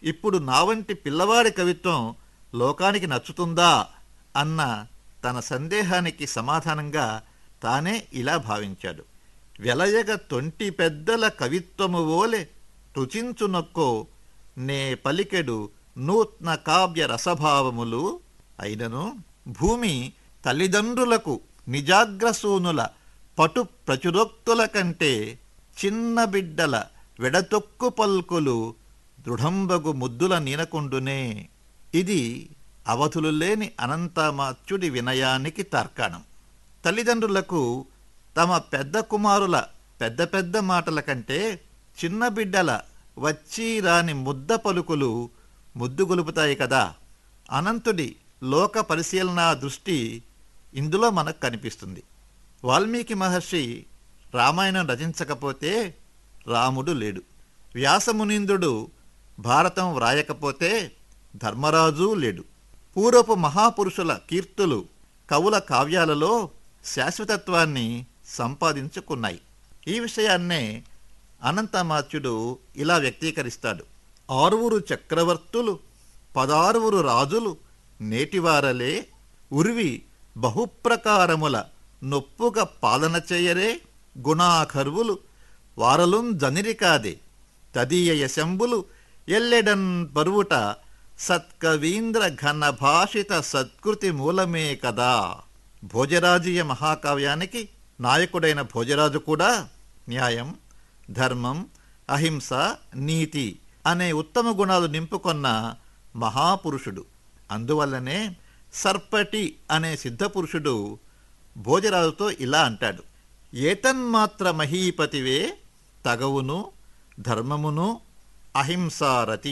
ఇప్పుడు నా వంటి పిల్లవాడి కవిత్వం లోకానికి నచ్చుతుందా అన్న తన సందేహానికి సమాధానంగా తానే ఇలా భావించాడు వెలయగ తొంటి పెద్దల కవిత్వము ఓలె రుచించునొక్కో నే పలికెడు నూత్న కావ్య రసభావములు అయినను భూమి తల్లిదండ్రులకు నిజాగ్రసూనుల పటు ప్రచురోక్తుల కంటే చిన్న బిడ్డల వెడతొక్కు పల్కులు దృఢంబగు ముద్దుల నీనకుండునే ఇది అవధులు లేని అనంతమాత్యుడి వినయానికి తర్కాణం తల్లిదండ్రులకు తమ పెద్ద కుమారుల పెద్ద పెద్ద మాటల కంటే చిన్న బిడ్డల వచ్చి రాని ముద్ద పలుకులు ముద్దు గొలుపుతాయి కదా అనంతుడి లోక పరిశీలనా దృష్టి ఇందులో మనకు కనిపిస్తుంది వాల్మీకి మహర్షి రామాయణం రచించకపోతే రాముడు లేడు వ్యాసమునీంద్రుడు భారతం వ్రాయకపోతే ధర్మరాజు లేడు పూర్వపు మహాపురుషుల కీర్తులు కవుల కావ్యాలలో శాశ్వతత్వాన్ని సంపాదించుకున్నాయి ఈ విషయాన్నే అనంతమాత్యుడు ఇలా వ్యక్తీకరిస్తాడు ఆరుగురు చక్రవర్తులు పదారుగురు రాజులు నేటివారలే ఉరివి బహుప్రకారముల నొప్పుగ పాలన చేయరే గుణాఖర్వులు వారలుం జనిరి కాదే తదీయ యశంబులు ఎల్లెడన్ పరువుట సత్కవీంద్ర ఘన భాషిత సత్కృతి మూలమే కదా భోజరాజీయ మహాకావ్యానికి నాయకుడైన భోజరాజు కూడా న్యాయం ధర్మం అహింస నీతి అనే ఉత్తమ గుణాలు నింపుకొన్న మహాపురుషుడు అందువల్లనే సర్పటి అనే సిద్ధపురుషుడు భోజరాజుతో ఇలా అంటాడు ఏతన్మాత్ర మహీపతివే తగవును ధర్మమును అహింసారతి